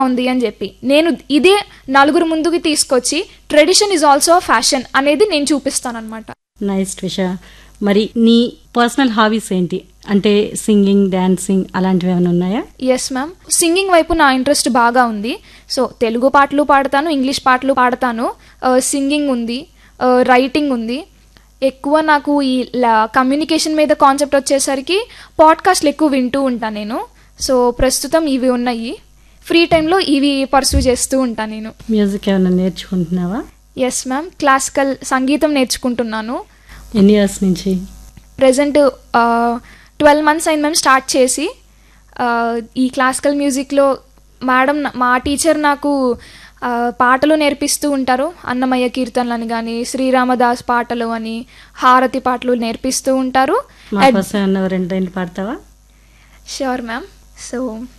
ఉంది అని చెప్పి నేను ఇదే నలుగురు ముందుకు తీసుకొచ్చి ట్రెడిషన్ ఇస్ ఆల్సో ఫ్యాషన్ అనేది నేను చూపిస్తాను అనమాట నైస్ ట్విష మరి నీ పర్సనల్ హాబీస్ ఏంటి అంటే సింగింగ్ డాన్సింగ్ అలాంటివి ఏమైనా ఉన్నాయా ఎస్ మ్యామ్ సింగింగ్ వైపు నా ఇంట్రెస్ట్ బాగా ఉంది సో తెలుగు పాటలు పాడతాను ఇంగ్లీష్ పాటలు పాడతాను సింగింగ్ ఉంది రైటింగ్ ఉంది ఎక్కువ నాకు ఈ కమ్యూనికేషన్ మీద కాన్సెప్ట్ వచ్చేసరికి పాడ్కాస్ట్లు ఎక్కువ వింటూ ఉంటాను నేను సో ప్రస్తుతం ఇవి ఉన్నాయి ఫ్రీ టైంలో ఇవి పర్సూ చేస్తూ ఉంటాను నేను మ్యూజిక్ ఏమైనా నేర్చుకుంటున్నావా ఎస్ మ్యామ్ క్లాసికల్ సంగీతం నేర్చుకుంటున్నాను ఎన్ని ఇయర్స్ నుంచి ప్రజెంట్ ట్వెల్వ్ మంత్స్ అయింది మేము స్టార్ట్ చేసి ఆ, ఈ క్లాసికల్ మ్యూజిక్లో మేడం మా టీచర్ నాకు ఆ, పాటలు నేర్పిస్తూ ఉంటారు అన్నమయ్య కీర్తనలు అని కానీ శ్రీరామదాస్ పాటలు అని హారతి పాటలు నేర్పిస్తూ ఉంటారు మా కోసం ఏమన్నా రెండు రెండు పాడతావా ష్యూర్ మ్యామ్ సో